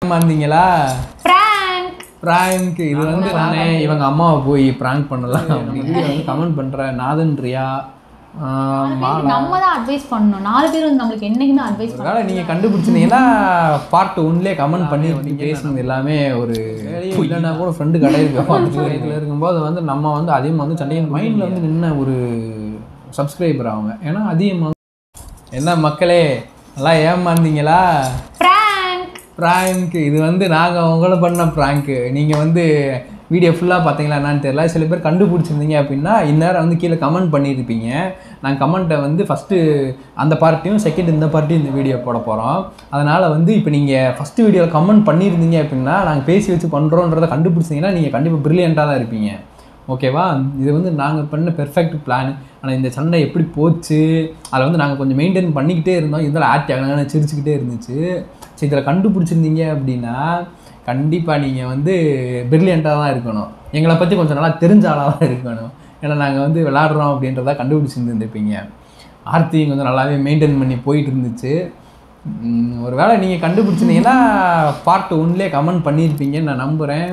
வந்தீங்களா prank prank இது வந்து நானே இவங்க அம்மாவை போய் பிராங்க் பண்ணலாம் அப்படின்னு வந்து கமெண்ட் பண்றேன் நாதன் ரியா ஆஹ், மாலா நம்ம தான் அட்வைஸ் பண்ணணும் நாலு பேர் வந்து நம்மளுக்கு என்னைக்குமே அட்வைஸ் பண்ணணும் அதனால நீங்க கண்டுபிடிச்சிருந்தீங்கன்னா பார்ட் ஒன்லேயே கமெண்ட் பண்ணி பேசுனது எல்லாமே ஒரு இல்லைன்னா கூட ஃப்ரெண்டு கடை இருக்கு இதில் இருக்கும்போது வந்து நம்ம வந்து அதிகமாக வந்து சண்டை மைண்டில் வந்து நின்ன ஒரு சப்ஸ்கிரைபர் அவங்க ஏன்னா அதிகமாக என்ன மக்களே நல்லா ஏமாந்தீங்களா பிராங்க் ப்ராங்க் இது வந்து நாங்கள் உங்களை பண்ண ப்ராங்க்கு நீங்கள் வந்து வீடியோ ஃபுல்லாக பார்த்தீங்களா என்னன்னு தெரியல சில பேர் கண்டுபிடிச்சிருந்தீங்க அப்படின்னா இந்நேரம் வந்து கீழே கமெண்ட் பண்ணியிருப்பீங்க நான் கமெண்ட்டை வந்து ஃபஸ்ட்டு அந்த பார்ட்டியும் செகண்ட் இந்த பார்ட்டியும் இந்த வீடியோ போட போகிறோம் அதனால் வந்து இப்போ நீங்கள் ஃபஸ்ட்டு வீடியோவில் கமெண்ட் பண்ணியிருந்தீங்க அப்படின்னா நாங்கள் பேசி வச்சு பண்ணுறோன்றதை கண்டுபிடிச்சிங்கன்னா நீங்கள் கண்டிப்பாக ப்ரில்லியண்ட்டாக தான் இருப்பீங்க ஓகேவா இது வந்து நாங்கள் பண்ண பெர்ஃபெக்ட் பிளான் ஆனால் இந்த சண்டை எப்படி போச்சு அதில் வந்து நாங்கள் கொஞ்சம் மெயின்டைன் பண்ணிக்கிட்டே இருந்தோம் இருந்தாலும் ஆக்டி ஆகலாம் சிரிச்சுக்கிட்டே இருந்துச்சு சரி இதில் கண்டுபிடிச்சிருந்தீங்க அப்படின்னா கண்டிப்பாக நீங்கள் வந்து பிரில்லியண்ட்டாக தான் இருக்கணும் எங்களை பற்றி கொஞ்சம் நல்லா தெரிஞ்ச ஆளாக தான் இருக்கணும் ஏன்னா நாங்கள் வந்து விளாட்றோம் அப்படின்றத கண்டுபிடிச்சிருந்துருப்பீங்க ஆர்த்தியும் கொஞ்சம் நல்லாவே மெயின்டைன் பண்ணி போயிட்டு இருந்துச்சு உம், ஒரு வேளை நீங்கள் கண்டுபிடிச்சிருந்தீங்கன்னா பார்ட் ஒன்லேயே கமெண்ட் பண்ணியிருப்பீங்கன்னு நான் நம்புகிறேன்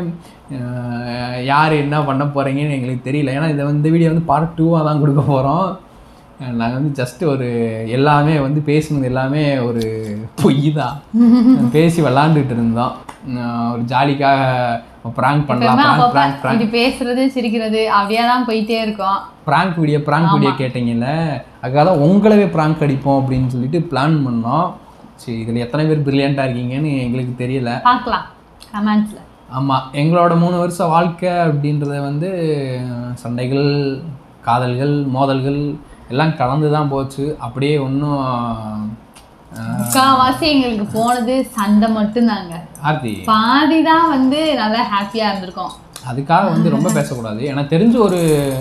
யார் என்ன பண்ண போகிறீங்கன்னு எங்களுக்கு தெரியல ஏன்னா இதை வந்து வீடியோ வந்து பார்ட் டூவாக தான் கொடுக்க போகிறோம் நாங்கள் வந்து ஜஸ்ட் ஒரு எல்லாமே வந்து பேசுனது எல்லாமே ஒரு பொய் தான் பேசி விளாண்டுட்டு இருந்தோம் அஹ் ஒரு ஜாலிக்காக ப்ராங்க் பண்ணலாம் ப்ராங்க் அப்பப்ப ப்ராங்க் ப்ராங்க் இது பேசுறது சிரிக்கிறது அப்படியே தான் போயிட்டே இருக்கோம் ப்ராங்க் வீடியோ ப்ராங்க் வீடியோ கேட்டீங்கல்ல அதுக்காக தான் உங்களவே ப்ராங்க் அடிப்போம் அப்படின்னு சொல்லிட்டு பிளான் பண்ணோம் சரி இதில் எத்தனை பேர் பிரில்லியண்ட்டாக இருக்கீங்கன்னு எங்களுக்கு தெரியல பார்க்கலாம் கமெண்ட்ஸ்ல ஆமாம் எங்களோட மூணு வருஷ வாழ்க்கை அப்படின்றத வந்து சண்டைகள் காதல்கள் மோதல்கள் எல்லாம் கலந்து தான் போச்சு அப்படியே ஒன்றும் முக்காவாசி எங்களுக்கு போனது சண்டை மட்டும்தாங்க ஆர்த்தி பாதி தான் வந்து நல்லா ஹாப்பியா இருந்திருக்கோம் அதுக்காக வந்து ரொம்ப பேசக்கூடாது எனக்கு தெரிஞ்ச ஒரு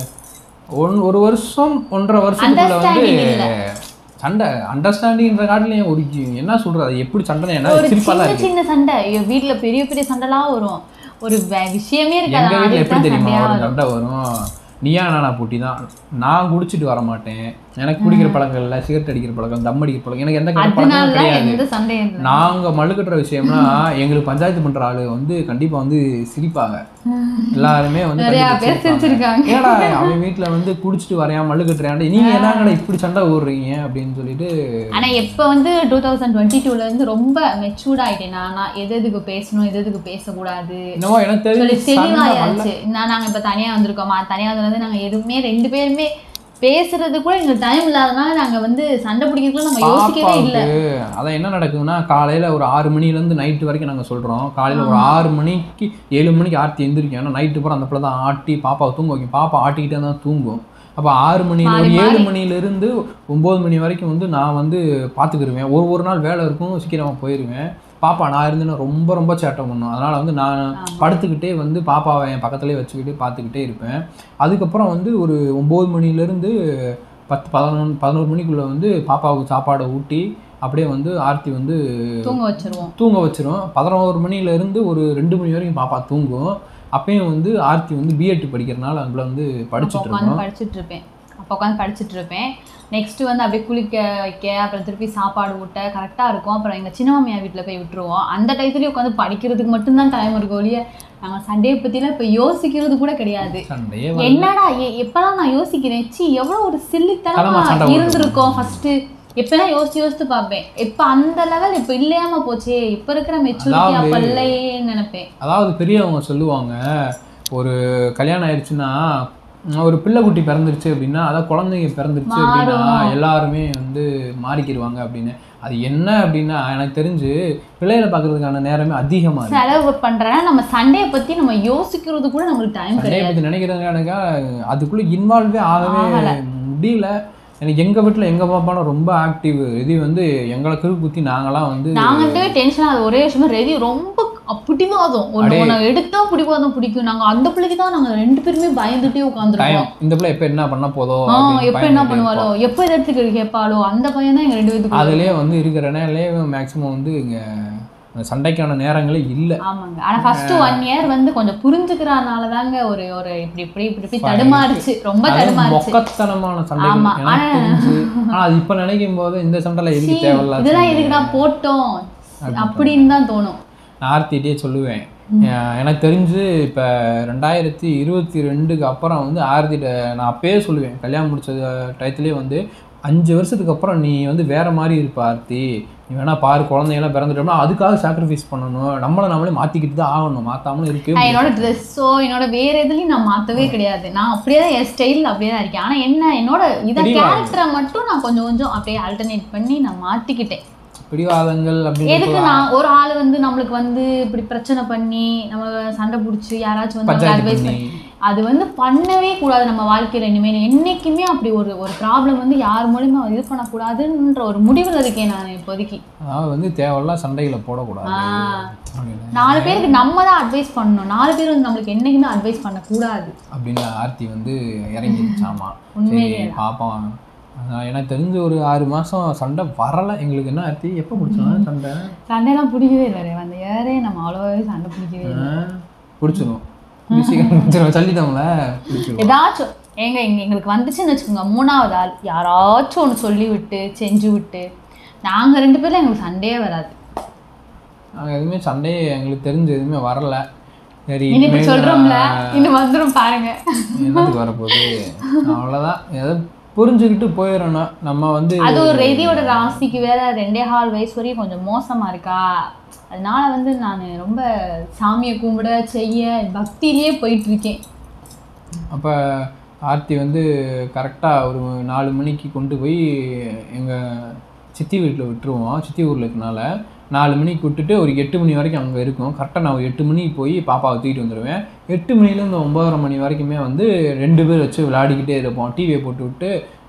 ஒன் ஒரு வருஷம் ஒன்றரை வருஷத்துக்குள்ள வந்து Understanding சண்டை அண்டர்ஸ்டாண்டிங்ன்ற காட்டிலையும் ஒரு என்ன சொல்றது அது எப்படி சண்டை என்ன ஒரு சிரிப்பாக தான் சின்ன இருக்கு சின்ன சண்டை ஐயோ, வீட்ல பெரிய பெரிய சண்டைலாம் வரும் ஒரு வே- விஷயமே எங்க இருக்காது வீட்டில் அதுக்கு எப்படி தான் தெரியுமா சண்டையா ஒரு வரும் சண்டை வரும் நீயா நானா போட்டி தான் நான் குடிச்சிட்டு வர மாட்டேன் எனக்கு குடிக்கிற பழக்கம் இல்லை சிகரெட் அடிக்கிற பழக்கம் தம் அடிக்கிற பழக்கம் எனக்கு எந்த கெட்ட அதனால பழக்கமும் தான் கிடையாது எந்த சண்டையும் இல்லை நாங்க மழுக்கட்டுற விஷயம்னா எங்களுக்கு பஞ்சாயத்து பண்ற ஆளு வந்து கண்டிப்பா வந்து சிரிப்பாங்க எல்லாருமே வந்து நிறைய கண்டிப்பா பேர் சிரிப்பாங்க. சிரிச்சிருக்காங்க ஏடா அவன் வீட்டுல வந்து குடிச்சிட்டு வரையா மழுக்கட்டுறான் நீங்க என்னங்கடா இப்படி சண்டை ஓடுறீங்க அப்படின்னு சொல்லிட்டு ஆனா இப்ப வந்து டூ தௌசண்ட் டுவெண்ட்டி டூல இருந்து ரொம்ப மெச்சூர்ட் ஆயிட்டேன் நானா எது எதுக்கு பேசணும் எது எதுக்கு பேசக்கூடாது என்னவோ எனக்கு சொல்லி தெரிஞ்சு சண்டை வரல. தெளிவாயாச்சு நான் நாங்க இப்ப தனியா வந்திருக்கோமா தனியா வந்து நாங்க எதுவுமே ரெண்டு பேருமே பேசுறது கூட எங்களுக்கு டைம் இல்லாதனால நாங்க வந்து சண்டை பிடிக்கிறதுக்குள்ள நாங்க யோசிக்கவே இல்ல பாப்பாவுக்கு அதான் என்ன நடக்குதுன்னா காலையில ஒரு ஆறு மணில இருந்து நைட்டு வரைக்கும் நாங்க சொல்றோம் காலையில ஒரு ஆறு மணிக்கு ஏழு மணிக்கு ஆர்த்தி எந்திரிக்கும் ஏன்னா நைட்டு பூரா அந்த பிள்ளை தான் ஆட்டி பாப்பாவை தூங்க வைக்கும் பாப்பா ஆட்டிக்கிட்டே தான் தூங்கும் அப்போ ஆறு மணில ஒரு மாறி ஏழு மாறி. மணில இருந்து ஒன்பது மணி வரைக்கும் வந்து நான் வந்து பார்த்துக்கிருவேன் ஒரு ஒரு நாள் வேலை இருக்கும் சீக்கிரமா போயிருவேன் பாப்பா நான் இருந்தேன்னா ரொம்ப ரொம்ப சேட்டை பண்ணும் அதனால வந்து நான் படுத்துக்கிட்டே வந்து பாப்பாவை என் பக்கத்துலேயே வச்சுக்கிட்டு பார்த்துக்கிட்டே இருப்பேன் அதுக்கப்புறம் வந்து ஒரு ஒம்பது மணிலேருந்து பத்து பதினொன்று பதினோரு மணிக்குள்ளே வந்து பாப்பாவுக்கு சாப்பாடை ஊட்டி அப்படியே வந்து ஆர்த்தி வந்து தூங்க வச்சிருவோம் தூங்க வச்சிரும் பதினோரு மணிலேருந்து ஒரு ரெண்டு மணி வரைக்கும் பாப்பா தூங்கும் அப்பயும் வந்து ஆர்த்தி வந்து பிஎட் படிக்கிறனால அங்கே வந்து படிச்சுட்டு உட்காந்து இருக்கோம் படிச்சுட்டு இருப்பேன் அப்போ உட்காந்து படிச்சுட்டு இருப்பேன் நெக்ஸ்ட் வந்து அப்படியே குளிக்க வைக்க அப்புறம் திருப்பி சாப்பாடு ஊட்ட கரெக்டாக இருக்கும் அப்புறம் எங்கள் சின்ன மாமியார் வீட்டில் போய் விட்டுருவோம் அந்த டயத்துலேயும் உட்காந்து படிக்கிறதுக்கு மட்டும்தான் டைம் இருக்கும் ஒழிய நாங்கள் சண்டையை பற்றிலாம் இப்போ யோசிக்கிறது கூட கிடையாது சண்டையே வரல. என்னடா எ- எப்பலாம் நான் யோசிக்கிறேன் சி எவ்வளோ ஒரு தனமா சில்லித்தனமா சண்டை போடுறது. இருந்திருக்கோம் ஃபர்ஸ்ட் எப்பெல்லாம் யோசிச்சு யோசித்து பார்ப்பேன் இப்போ அந்த லெவல் இப்போ இல்லாம போச்சே இப்போ இருக்கிற மெச்சூரிட்டி அதாவது- அப்போ இல்லையேன்னு நினைப்பேன் அதாவது பெரியவங்க சொல்லுவாங்க ஒரு கல்யாணம் ஆயிடுச்சுன்னா உம், ஒரு பிள்ளை குட்டி பிறந்துருச்சு அப்படின்னா அதாவது குழந்தைங்க பிறந்துருச்சு அப்படின்னா மாறும். எல்லாருமே வந்து மாறிக்கிடுவாங்க அப்படின்னு அது என்ன அப்படின்னா எனக்கு தெரிஞ்சு பிள்ளைகளை பார்க்கறதுக்கான நேரமே அதிகமாக இருக்கு செலவு பண்றேன்னா நம்ம சண்டையை பத்தி நம்ம யோசிக்கிறது கூட நம்மளுக்கு டைம் சண்டையை கிடையாது பற்றி நினைக்கிறாங்க எனக்கு அதுக்குள்ளே இன்வால்வே ஆகவே ஆகல. முடியல எனக்கு எங்கள் வீட்டில் எங்கள் பாப்பானா ரொம்ப ஆக்டிவ் இது வந்து எங்களை கிரு குத்தி நாங்களாம் வந்து நாங்க இருந்தே டென்ஷன் ஆகுது ஒரே விஷயமா ரெடி ரொம்ப பிடிவாதம் ஒண்ணு அடே. ஒண்ணு எடுத்தா பிடிவாதம் பிடிக்கும் நாங்க அந்த பிள்ளைக்கு தான் நாங்க ரெண்டு பேருமே பயந்துட்டே டைம் உட்காந்துருக்கோம் இந்த பிள்ளை எப்போ என்ன பண்ண போதோ ஆ அப்படின்னு எப்ப என்ன பயந்துட்டே பண்ணுவாளோ இருப்போம். எப்ப இதை எடுத்துக்க கேட்பாளோ அந்த பையன் தான் எங்க ரெண்டு பேத்துக்கு அதுலயே வந்து இருக்கிற நேரம்லேயே மேக்ஸிமம் வந்து இங்கே சண்டைக்கான நேரங்களே இல்லை ஆமாங்க ஆனா ஃபர்ஸ்ட் ஒன் இயர் வந்து கொஞ்சம் புரிஞ்சுக்கிறனால தாங்க ஒரு ஒரு இப்படி இப்படி இப்படி இப்படி தடுமாறுச்சு ரொம்ப தடுமாறுச்சு மொக்கத்தனமான சண்டைகள் ஆமா, எனக்கு ஆனா- தெரிஞ்சு ஆனா அது இப்ப நினைக்கும் போது இந்த சண்டைல எதுக்கு சீ, தேவையில்லாத இதெல்லாம் சண்டை? எதுக்குடா போட்டோம் அப்படின்னு தான் தோணும் நான் ஆர்த்திகிட்டே சொல்லுவேன் அஹ் எனக்கு தெரிஞ்சு இப்போ ரெண்டாயிரத்தி இருபத்தி ரெண்டுக்கு அப்புறம் வந்து ஆர்த்திகிட்ட நான் அப்பயே சொல்லுவேன் கல்யாணம் முடிச்ச டயத்துலேயே வந்து அஞ்சு வருஷத்துக்கு அப்புறம் நீ வந்து வேற மாதிரி இருப்ப ஆர்த்தி நீ வேணா பாரு குழந்தைங்களாம் பிறந்துட்டோம்னா அதுக்காக சாக்ரிஃபைஸ் பண்ணணும் நம்மளை நம்மளே மாற்றிக்கிட்டு தான் ஆகணும் மாற்றாமலும் இருக்கு நான் என்னோட ட்ரெஸ்ஸோ என்னோட வேற எதுலையும் நான் மாற்றவே கிடையாது நான் அப்படியே தான் என் ஸ்டைல் அப்படியே தான் இருக்கேன் ஆனால் என்ன என்னோட இதை தெளிவா கேரக்டரை மட்டும் நான் கொஞ்சம் கொஞ்சம் அப்படியே ஆல்டர்னேட் பண்ணி நான் மாற்றிக்கிட்டேன் பிடிவாதங்கள் அப்படின்னு எதுக்கு நான் ஒரு ஆள் வந்து நம்மளுக்கு வந்து இப்படி பிரச்சனை பண்ணி நம்ம சண்டை பிடிச்சி யாராச்சும் வந்து பஞ்சாயத்து அட்வைஸ் பண்ணி. பண்ணி அது வந்து பண்ணவே கூடாது நம்ம வாழ்க்கையில இனிமேல் என்னைக்குமே அப்படி ஒரு ஒரு ப்ராப்ளம் வந்து யார் மூலியமா இது பண்ணக்கூடாதுன்ற ஒரு முடிவில் இருக்கேன் நான் இப்போதைக்கு அதாவது வந்து தேவையில்லாம் சண்டைகளை போடக்கூடாது ஆஹ் அப்படின்னு நாலு பேருக்கு நம்ம தான் அட்வைஸ் பண்ணணும் நாலு பேர் வந்து நம்மளுக்கு என்னைக்குமே அட்வைஸ் பண்ணக்கூடாது அப்படின்னு ஆர்த்தி வந்து இறங்கிடுச்சாமா சரி உண்மையிலேயே பாப்போம் அதான் எனக்கு தெரிஞ்ச ஒரு ஆறு மாசம் சண்டை வரல எங்களுக்கு என்ன ஆர்த்தி எப்போ பிடிச்சோம் சண்டை சண்டைலாம் பிடிக்கவே இல்லை ரேவா. அந்த ஏரே நம்ம அவ்வளோவே சண்டை பிடிக்கவே இல்லை ஆ, பிடிச்சிரும் இப்படி சீக்கிரம் பிடிச்சிரும் சொல்லிட்டோம்ல பிடிச்சிரும் ஏதாச்சும் ஏங்க எங்க எங்களுக்கு வந்துச்சுன்னு வச்சுக்கோங்க மூணாவது ஆள் யாராச்சும் ஒன்று சொல்லி விட்டு செஞ்சு விட்டு நாங்கள் ரெண்டு பேரும் எங்களுக்கு சண்டையே வராது நாங்கள் எதுவுமே சண்டையே எங்களுக்கு தெரிஞ்ச எதுவுமே வரல சரி இனி இப்படி இனிமேல் சொல்கிறோம்ல இன்னும் வந்துடும் பாருங்க என்னத்துக்கு வரப்போகுது அவ்வளோதான் ஏதோ புரிஞ்சுக்கிட்டு போயிடணும் நம்ம வந்து அது ஒரு ரெதியோட ராசிக்கு வேற ரெண்டே கால் வயசு வரையும் கொஞ்சம் மோசமா இருக்கா அதனால வந்து நான் ரொம்ப சாமியை கும்பிட செய்ய பக்தியிலேயே போயிட்டு இருக்கேன் அப்போ ஆர்த்தி வந்து கரெக்டாக ஒரு நாலு மணிக்கு கொண்டு போய் எங்கள் சித்தி வீட்டில் விட்டுருவோம் சித்தி ஊரில் இருக்கனால நாலு மணிக்கு விட்டுட்டு ஒரு எட்டு மணி வரைக்கும் அங்கே இருக்கும் கரெக்டாக நான் ஒரு எட்டு மணிக்கு போய் பாப்பாவை தூக்கிட்டு வந்துடுவேன் எட்டு மணிலேருந்து ஒம்பதரை மணி வரைக்குமே வந்து ரெண்டு பேர் வச்சு விளையாடிக்கிட்டே இருப்போம் டிவியை போட்டு விட்டு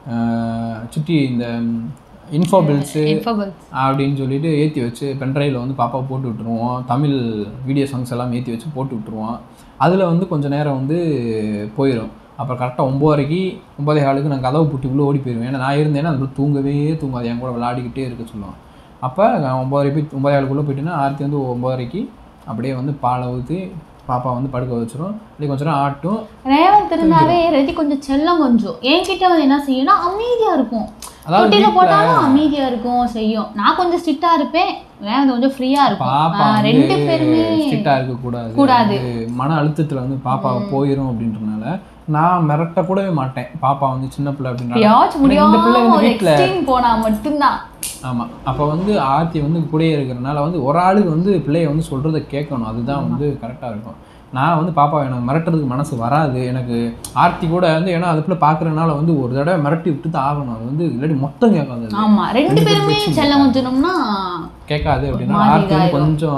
ஆஹ், சுற்றி இந்த இன்ஃபோ பில்ஸு Infobulls. அப்படின்னு சொல்லிட்டு ஏற்றி வச்சு பென்ட்ரைவில் வந்து பாப்பாவை போட்டு விட்டுருவோம் தமிழ் வீடியோ சாங்ஸ் எல்லாம் ஏற்றி வச்சு போட்டு விட்டுருவோம் அதில் வந்து கொஞ்ச நேரம் வந்து போயிடும் அப்புறம் கரெக்டாக ஒம்போதரைக்கு ஒன்பதே காலுக்கு நான் கதவை பூட்டிக்குள்ளே ஓடி போயிடுவேன் ஏன்னா நான் இருந்தேன்னா அது தூங்கவே தூங்காது என் கூட விளையாடிக்கிட்டே இருக்க சொல்லுவான் அப்போ நான் ஒம்பதரை போய் ஒன்பதே காலுக்குள்ளே போயிட்டேன்னா ஆர்த்தி வந்து ஒம்பதரைக்கு அப்படியே வந்து பாலை ஊற்றி பாப்பா வந்து படுக்க வச்சிரும் அப்படியே கொஞ்ச நேரம் ஆட்டும் ரேவந்த் இருந்தாவே ரெதி கொஞ்சம் செல்லம் கொஞ்சம் என்கிட்ட வந்து என்ன செய்யும்னா அமைதியா இருக்கும் அதாவது தொட்டில வீட்ல- போட்டாலும் அமைதியா இருக்கும் செய்யும் நான் கொஞ்சம் ஸ்ட்ரிக்டா இருப்பேன் ரேவந்த் கொஞ்சம் ஃப்ரீயா இருக்கும் பாப்பா ஆஹ் ரெண்டு பேருமே ஸ்ட்ரிக்டாக இருக்கக்கூடாது கூடாது. அது மன அழுத்தத்தில் வந்து பாப்பா போயிடும் அப்படின்றனால நான் மிரட்ட கூடவே மாட்டேன் பாப்பா வந்து சின்ன பிள்ளை அப்படின்றனால எப்பயாச்சும் இந்த முடியாம பிள்ளை வந்து ஒரு வீட்டில் எக்ஸ்ட்ரீம் போனா மட்டும்தான் ஆமாம் அப்போ வந்து ஆர்த்தி வந்து கூடயே இருக்கிறனால வந்து ஒரு ஆளுக்கு வந்து பிள்ளைய வந்து சொல்கிறத கேட்கணும் அதுதான் வந்து கரெக்டாக இருக்கும் நான் வந்து பாப்பா எனக்கு மிரட்டுறதுக்கு மனசு வராது எனக்கு ஆர்த்தி கூட வந்து ஏன்னா அதுக்குள்ள பார்க்குறனால வந்து ஒரு தடவை மிரட்டி விட்டு தான் ஆகணும் அது வந்து இல்லாட்டி மொத்தம் கேட்காது அது. ஆமா ரெண்டு ரெண்டு பேரும் பேருமே பிரச்சனை செல்லம் கொஞ்சணும்னா கேட்காது அப்படின்னா மாறி ஆர்த்தி வந்து இதாயிரும். கொஞ்சம்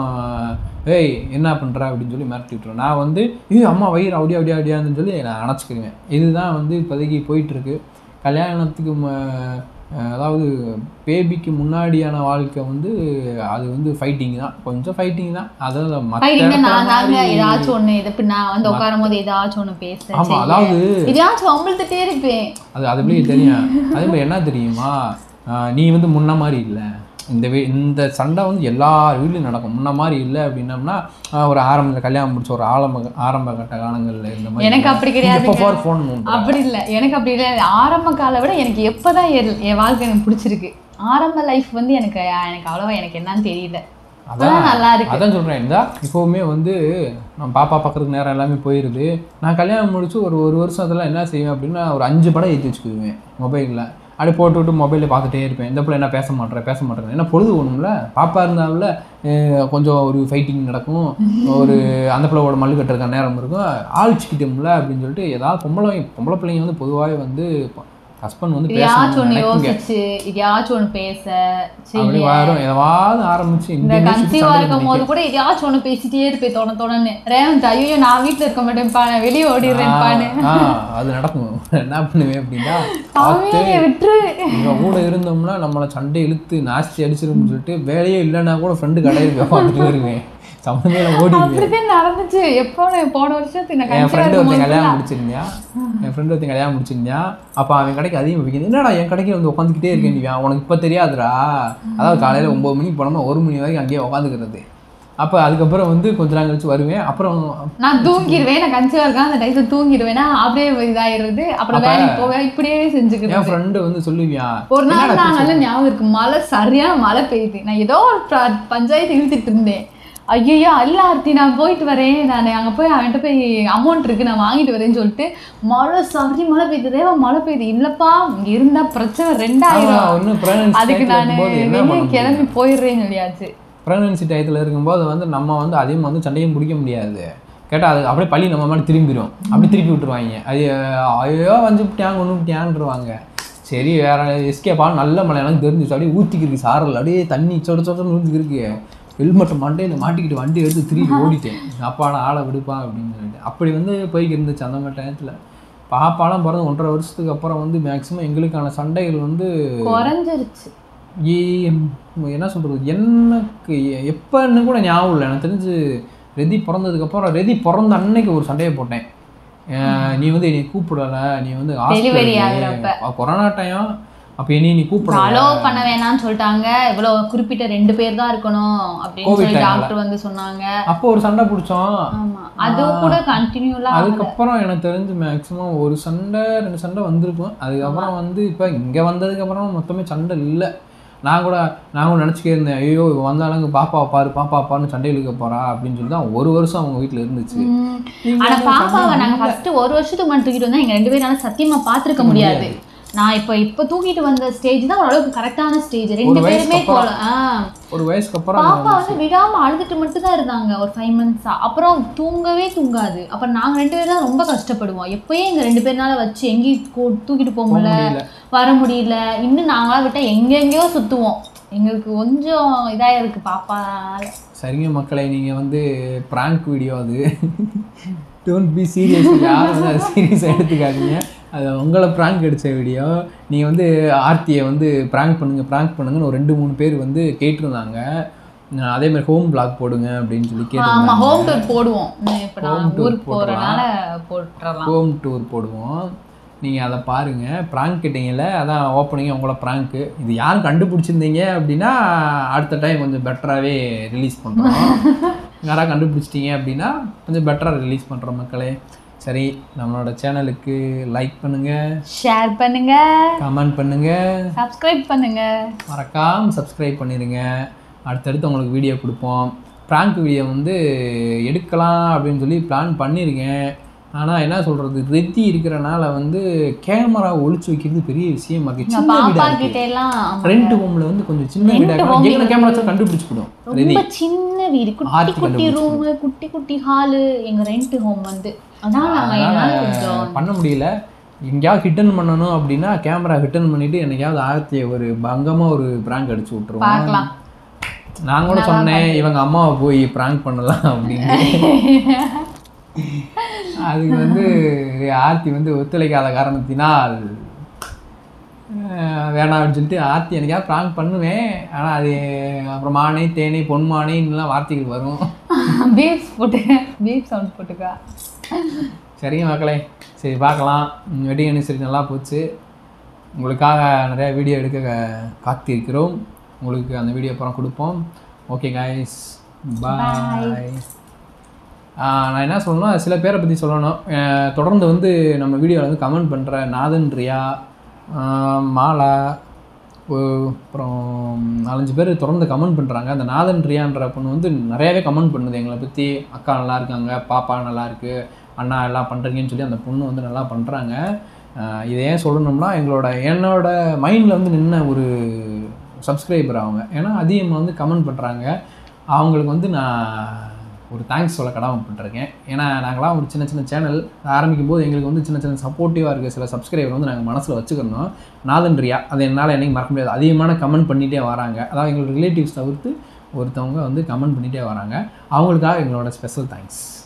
ஏய் என்ன பண்ணுற அப்படின்னு சொல்லி மிரட்டி விட்டுருவேன் நான் வந்து ஏய் அம்மா வயிறு அப்படியே அப்படியே அப்படியான்னு சொல்லி நான் அணைச்சிக்கிருவேன் இதுதான் வந்து இப்போதைக்கு போயிட்டுருக்கு கல்யாணத்துக்கு ம- அதாவது பேபிக்கு முன்னாடியான வாழ்க்கை வந்து அது வந்து ஃபைட்டிங் தான் கொஞ்சம் ஃபைட்டிங் தான் அதாவது மற்ற ஃபைட்டிங்னா இடத்துல நான் தாங்க மாதிரி- ஏதாச்சும் ஒண்ணு இது இப்ப நான் வந்து உட்காரும் போது ஏதாச்சும் ஒண்ணு பேசுறேன் ஆமா அதாவது எதையாச்சும் அம்பளத்துட்டே இருப்பேன் அது அது எப்படி தெரியும் அதே மாதிரி என்ன தெரியுமா ஆஹ் நீ வந்து முன்ன மாதிரி இல்லை இந்த வீ இந்த சண்டை வந்து எல்லார் வீட்லையும் நடக்கும் முன்ன மாதிரி இல்லை அப்படின்னம்னா ஆஹ் ஒரு ஆரம்பத்தில் கல்யாணம் முடிச்ச ஒரு ஆரம்ப ஆரம்ப கட்ட காலங்களில் இந்த மாதிரி எனக்கு அப்படி கிடையாதுங்க. எப்போ ஃபோன் அப்படி இல்ல எனக்கு அப்படி இல்லை ஆரம்ப காலை விட எனக்கு எப்பதான் என் என் வாழ்க்கை எனக்கு பிடிச்சிருக்கு ஆரம்ப லைஃப் வந்து எனக்கு எனக்கு அவ்வளவா எனக்கு என்னன்னு தெரியல அப்பதான் நல்லா இருக்கு அதான் சொல்கிறேன் இந்த இப்போவுமே வந்து நம்ம பாப்பா பார்க்கறதுக்கு நேரம் எல்லாமே போயிடுது நான் கல்யாணம் முடிச்சு ஒரு ஒரு வருஷம் அதெல்லாம் என்ன செய்வேன் அப்படின்னா ஒரு அஞ்சு படம் ஏற்றி வச்சுக்குவேன் மொபைலில் அப்படியே போட்டு விட்டு மொபைலில் பார்த்துட்டே இருப்பேன் இந்த பிள்ளை என்ன பேச மாட்டேன் பேச மாட்டேன் ஏன்னா பொழுது ஒன்றும்ல பாப்பா இருந்தாவில் கொஞ்சம் ஒரு ஃபைட்டிங் நடக்கும் ஒரு அந்த பிள்ளையோட மல்லு கட்டுறதுக்கான நேரம் இருக்கும் ஆழ்ச்சிக்கிட்டோம்ல அப்படின்னு சொல்லிட்டு ஏதாவது பொம்பளை பொம்பளை பிள்ளைங்க வந்து பொதுவாகவே வந்து ஹஸ்பண்ட் வந்து இதையாச்சும் பேசணும் ஒண்ணு நினைக்குங்க யோசிச்சு இதையாச்சும் ஒண்ணு பேச அப்படி செய்ய வரும் எதாவது ஆரம்பிச்சு இந்த இந்த கன்சீவா இருக்கும் போது கூட எதையாச்சும் ஒண்ணு பேசிட்டே இருப்பேன் தொண தொணன்னு ரேவந்த் ஐயோ நான் வீட்டுல இருக்க மாட்டேன்ப்பா நான் வெளியே ஓடிடுறேன்ப்பான்னு ஆ, அது நடக்கும் என்ன பண்ணுவேன் அப்படின்னா சாமி என்னை விட்டுரு இவங்க கூட இருந்தோம்னா நம்மளை சண்டை இழுத்து நாஸ்தி அடிச்சிரும்னு சொல்லிட்டு வேலையே இல்லைன்னா கூட ஃப்ரெண்டு கடையில் பார்த்துட்டு வருவேன் சம்மந்தமே ஓடிடுவேன் அப்படிதான் நடந்துச்சு எப்போ நான் போன வருஷத்துக்கு நான் என் கன்சீவா ஃப்ரெண்டு இருக்கும் ஒருத்தன் போது கல்யாணம் முடிச்சிருந்தியா என் ஃப்ரெண்டு ஒருத்தன் கல்யாணம் முடிச்சிருந்தியா அப்போ அவன் கடைக்கு அதிகம் வைக்கிறது என்னடா என் கடைக்கு வந்து உட்காந்துக்கிட்டே இருக்கேன் நீ உனக்கு இப்போ தெரியாதுடா அதாவது காலையில் ஒம்பது மணிக்கு போனோம்னா ஒரு மணி வரைக்கும் அங்கேயே உட்காந்துக்கிறது அப்போ அதுக்கப்புறம் வந்து கொஞ்ச நாள் கழிச்சு வருவேன் அப்புறம் நான் தூங்கிடுவேன் நான் கன்சீவா இருக்கேன் அந்த டைத்துல தூங்கிடுவேனா அப்படியே இதாயிடுறது அப்புறம் அப்ப- வேலைக்கு போக இப்படியே செஞ்சுக்கிறது என் ஃப்ரெண்டு வந்து சொல்லுவியான் ஒரு நாள் என்னடா நான் நல்ல ஞாபகம் இருக்கு மழை சரியான மழை பெய்யுது நான் ஏதோ ஒரு ப- பஞ்சாயத்து இழுத்துட்டு இருந்தேன் ஐயோ அல்ல ஆர்த்தி நான் போயிட்டு வரேன் நான் அங்கே போய் அவன்கிட்ட போய் அமௌண்ட் இருக்கு நான் வாங்கிட்டு வரேன்னு சொல்லிட்டு மழை சரி மழை பெய்யுது தேவா மழை பெய்யுது இல்லப்பா இங்க இருந்தா பிரச்சனை ரெண்டாயிரம் ஒன்றும் ப்ரெக்னன்சி அதுக்கு நான் இருக்கும்போது என்ன வெளியே பண்ண கிளம்பி போயிடுறேன்னு சொல்லியாச்சு ப்ரெக்னன்சி டயத்தில் இருக்கும்போது வந்து நம்ம வந்து அதிகமாக வந்து சண்டையும் பிடிக்க முடியாது கேட்டால் அது அப்படியே பள்ளி நம்ம மேலே திரும்பிடும் அப்படி திருப்பி விட்டுருவாங்க அது ஐயோ வந்து விட்டியாங்க ஒன்று விட்டியான்ருவாங்க சரி வேற எஸ்கேப் ஆகும் நல்ல மழை எனக்கு தெரிஞ்சிச்சு அப்படியே ஊற்றிக்கிருக்கு சாரல் அப்படியே தண்ணி சொட சொடன்னு ஊற்றிக்கிருக்கு ஹெல்மெட்டை மண்டையில் மாட்டிக்கிட்டு வண்டி எடுத்து திருப்பி ஓடிட்டேன் அப்பாடா ஆளை விடுப்பா அப்படின்னு சொல்லிட்டு அப்படி வந்து போய்க்கு இருந்துச்சு அந்த மாதிரி டயத்தில் பாப்பாலாம் பிறந்து ஒன்றரை வருஷத்துக்கு அப்புறம் வந்து மேக்ஸிமம் எங்களுக்கான சண்டைகள் வந்து குறைஞ்சிருச்சு ஏ- என்ன சொல்கிறது எனக்கு எ- எப்பன்னு கூட ஞாபகம் இல்லை எனக்கு தெரிஞ்சு ரெதி பிறந்ததுக்கப்புறம் ரெதி பிறந்த அன்னைக்கு ஒரு சண்டையை போட்டேன் அஹ் நீ வந்து என்னை கூப்பிடல நீ வந்து Delivery hospital ஆகுறப்ப. கொரோனா டைம் அப்போ என்னை நீ கூப்பிடல அலோவ் பண்ண வேணாம்னு சொல்லிட்டாங்க இவ்வளவு குறிப்பிட்ட ரெண்டு பேர் தான் இருக்கணும் அப்படின்னு Covid சொல்லி time ல. டாக்டர் வந்து சொன்னாங்க அப்போ ஒரு சண்டை பிடிச்சோம் ஆமா அது கூட கண்டினியூலாம் அதுக்கப்புறம் எனக்கு தெரிஞ்சு மேக்ஸிமம் ஒரு சண்டை ரெண்டு சண்டை வந்திருக்கும் அதுக்கப்புறம் வந்து இப்போ இங்கே வந்ததுக்கப்புறம் மொத்தமே சண்டை இல்லை நான் கூட நான் கூட நினச்சிக்கே இருந்தேன் ஐயோ இவ வந்தாலும் பாப்பா பாரு பாப்பா பாருன்னு சண்டை இழுக்க போறா அப்படின்னு சொல்லி தான் ஒரு வருஷம் அவங்க வீட்டில் இருந்துச்சு இங்க ஆனா வந்து பாப்பாவை சண்டை நாங்க ஃபர்ஸ்ட் ஒரு வருஷத்துக்கு முன்னாடி தூக்கிட்டு வந்தா எங்க ரெண்டு பேரால சத்தியமா பாத்துருக்க முடியாது நான் இப்ப இப்ப தூக்கிட்டு வந்த ஸ்டேஜ் தான் ஓரளவுக்கு கரெக்டான ஸ்டேஜ் ரெண்டு வயசுக்கு பேருமே அப்புறம். கோல- ஆ. ஒரு வயசுக்கு அப்புறம் பாப்பா வந்து விடாம அழுதுட்டு மட்டும் தான் இருந்தாங்க ஒரு ஃபைவ் மந்த்ஸா அப்புறம் தூங்கவே தூங்காது அப்புறம் நாங்க ரெண்டு பேரும் தான் ரொம்ப கஷ்டப்படுவோம் எப்பயும் எங்க ரெண்டு பேர்னால வச்சு எங்கேயும் கூ- தூக்கிட்டு போக போக முடியல முடியல வர முடியல இன்னும் நாங்களா விட்டா எங்கெங்கேயோ சுத்துவோம் எங்களுக்கு கொஞ்சம் இதா இருக்கு பாப்பால சரிங்க மக்களை நீங்கள் வந்து ப்ராங்க் வீடியோ அது டோன்ட் பி சீரியஸ் யாரும் வந்து அது சீரியஸாக எடுத்துக்காதீங்க அது உங்களை ப்ராங்க் அடித்த வீடியோ நீங்கள் வந்து ஆர்த்தியை வந்து ப்ராங்க் பண்ணுங்கள் ப்ராங்க் பண்ணுங்கன்னு ஒரு ரெண்டு மூணு பேர் வந்து கேட்டிருந்தாங்க நான் அதே மாதிரி ஹோம் பிளாக் போடுங்க அப்படின்னு சொல்லி ஆமா கேட்டிருந்தாங்க ஹோம் டூர் போடுவோம் இப்ப நான் Home tour ஊருக்கு போறதுனால போட்டுறலாம் ஹோம் டூர் போடுவோம் நீங்கள் அதை பாருங்கள் ப்ராங்க் கேட்டீங்கல்ல அதான் ஓப்பனிங் உங்களோட ப்ராங்க்கு இது யாரும் கண்டுபிடிச்சிருந்தீங்க அப்படின்னா அடுத்த டைம் கொஞ்சம் பெட்டராகவே ரிலீஸ் பண்ணுறோம் யாராவது கண்டுபிடிச்சிட்டீங்க அப்படின்னா கொஞ்சம் பெட்டராக ரிலீஸ் பண்ணுறோம் மக்களே சரி நம்மளோட சேனலுக்கு லைக் பண்ணுங்கள் ஷேர் பண்ணுங்க கமெண்ட் பண்ணுங்கள் சப்ஸ்கிரைப் பண்ணுங்க மறக்காமல் சப்ஸ்கிரைப் பண்ணிடுங்க அடுத்தடுத்து உங்களுக்கு வீடியோ கொடுப்போம் ப்ராங்க் வீடியோ வந்து எடுக்கலாம் அப்படின்னு சொல்லி பிளான் பண்ணியிருக்கேன் ஆனால் என்ன சொல்கிறது ரெத்தி இருக்கிறனால வந்து கேமரா ஒளிச்சு வைக்கிறது பெரிய விஷயமா இருக்கு எங்க சின்ன பாப்பா வீடாக இருக்கு கிட்ட எல்லாம் ஆமா. ரெண்ட் ஹோமில் வந்து கொஞ்சம் சின்ன Rent வீடாக home எங்கே கேமரா வச்சா கண்டுபிடிச்சிக்கிடும் ரெதி ரொம்ப சின்ன வீடு குட்டி ஆர்த்தி குட்டி ரூம் குட்டி குட்டி ஹாலு எங்க ரெண்ட் ஹோம் வந்து அதான் நாங்க என்னால கொஞ்சம் அதனால் பண்ண முடியல எங்கேயாவது ஹிட்டன் பண்ணணும் அப்படின்னா கேமரா ஹிட்டன் பண்ணிட்டு என்னைக்காவது ஆர்த்தியை ஒரு பங்கமாக ஒரு ப்ராங்க் அடிச்சு விட்ருவோம் பார்க்கலாம் நான் கூட சொன்னேன் இவங்க அம்மாவை போய் ப்ராங்க் பண்ணலாம் அப்படின்னு அதுக்கு வந்து ஆர்த்தி வந்து ஒத்துழைக்காத காரணத்தினால் அஹ், வேணாம் அப்படின்னு சொல்லிட்டு ஆர்த்தி எனக்காவது ப்ராங்க் பண்ணுவேன் ஆனால் அது அப்புறம் மானே தேனே பொன்மானேன்னுலாம் வார்த்தைகள் வரும் பீப்ஸ் போட்டு பீப் சவுண்ட் போட்டுக்கா சரிங்க மக்களே சரி பார்க்கலாம் வெட்டிங் அனிவர்சரி நல்லா போச்சு உங்களுக்காக நிறைய வீடியோ எடுக்க கா- காத்திருக்கிறோம் உங்களுக்கு அந்த வீடியோ அப்புறம் கொடுப்போம் ஓகே காய்ஸ் பாய் நான் என்ன சொல்லணும்னா சில பேரை பற்றி சொல்லணும் அஹ் தொடர்ந்து வந்து நம்ம வீடியோவில் வந்து கமெண்ட் பண்ணுற நாதன் ரியா ஆஹ் மாலா ஒ- அப்புறம் நாலஞ்சு பேர் தொடர்ந்து கமெண்ட் பண்ணுறாங்க அந்த நாதன் ரியான்ற பொண்ணு வந்து நிறையாவே கமெண்ட் பண்ணுது எங்களை பற்றி அக்கா நல்லா இருக்காங்க பாப்பா நல்லா இருக்கு அண்ணா எல்லாம் பண்ணுறீங்கன்னு சொல்லி அந்த பொண்ணு வந்து நல்லா பண்ணுறாங்க இதை ஏன் சொல்லணும்னா எங்களோட என்னோட மைண்டில் வந்து நின்ன ஒரு சப்ஸ்கிரைபர் அவங்க ஏன்னா அதிகமாக வந்து கமெண்ட் பண்ணுறாங்க அவங்களுக்கு வந்து நான் ஒரு தேங்க்ஸ் சொல்ல கடமைப்பட்டிருக்கேன் ஏன்னா நாங்களாம் ஒரு சின்ன சின்ன சேனல் ஆரம்பிக்கும் போது எங்களுக்கு வந்து சின்ன சின்ன சப்போர்ட்டிவாக இருக்க சில சப்ஸ்கிரைபர் வந்து நாங்கள் மனசில் வச்சுக்கணும் நாலன்றியா அது என்னால் என்னைக்கு மறக்க முடியாது அதிகமான கமெண்ட் பண்ணிகிட்டே வராங்க அதாவது எங்களோட ரிலேட்டிவ்ஸ் தவிர்த்து ஒருத்தவங்க வந்து கமெண்ட் பண்ணிகிட்டே வராங்க அவங்களுக்காக எங்களோட ஸ்பெஷல் தேங்க்ஸ்